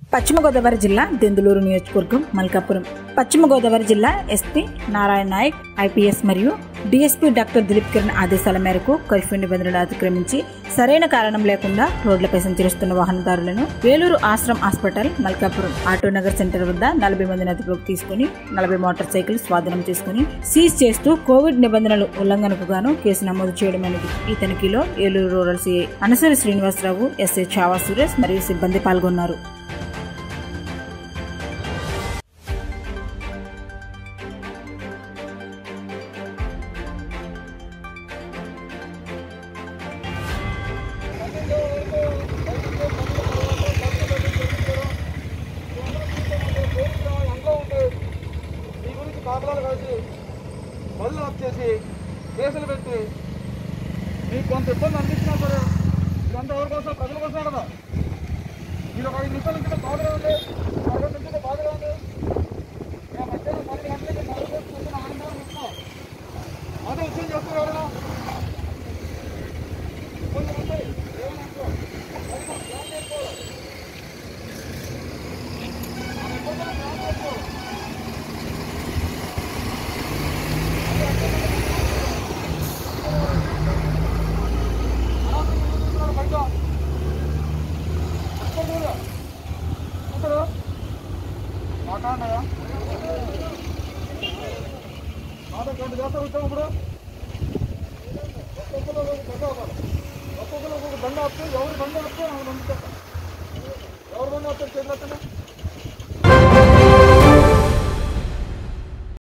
పశ్చిమ గోదావరి జిల్లా దెందులూరు నియోజకవర్గం మల్కాపురం పశ్చిమ గోదావరి జిల్లా ఎస్పీ నారాయణ నాయక్ ఐపీఎస్ మరియు డీఎస్పీ డాక్టర్ దిలీప్ కిరణ్ ఆదేశాల మేరకు కర్ఫ్యూ నిబంధనలు అతిక్రమించి సరైన కారణం లేకుండా రోడ్లపై సంచరిస్తున్న వాహనదారులను వేలూరు ఆశ్రమ్ హాస్పిటల్ మల్కాపురం ఆటోనగర్ సెంటర్ వద్ద నలభై మందిని అదుపులోకి తీసుకుని నలభై మోటార్ సైకిల్ స్వాధీనం చేసుకుని సీజ్ చేస్తూ కోవిడ్ నిబంధనలు ఉల్లంఘనకు గాను కేసు నమోదు చేయడమైనది ఈ తనిఖీలో Eluru rural CI Anasuri Srinivasarao SI Chava Suresh మరియు సిబ్బంది పాల్గొన్నారు ఎంతో ఉంటే మీ గురించి కాపలాలు కలిసి బళ్ళు ఆఫ్ చేసి కేసులు పెట్టి మీకు కొంత ఇబ్బంది అనిపించినా సరే ఇదంతా ఎవరి కోసం ప్రజల కోసం కదా మీరు ఒక ఐదు నిమిషాల నుంచి బాధగా ఉంది అరవై నిమిషాలు బాధగా ఉంది మేము మధ్యాహ్నం పన్నెండు గంటలకి నాలుగు రోజులు పొద్దున్న ఆనందం ఇస్తాం అదే విషయం చేస్తారు ఎవరైనా ఇబ్బంది ఉంది ఏమైనా అనుకో. అది మనం ప్లాన్ చేసుకోవాలి. మన ఇబ్బందులు ప్లాన్ చేసుకోవాలి. మాట్లాడయా మాతో రెండు చేస్తారు వచ్చాము ఇప్పుడు ఒక్కొక్కరు ఒక దండ ఆపాలి ఒక్కొక్కరు ఒక దండ ఆపితే ఎవరు దండ ఆపితే నాకు దండ ఎవరు దండ ఆపితే చేతులు ఎత్తండి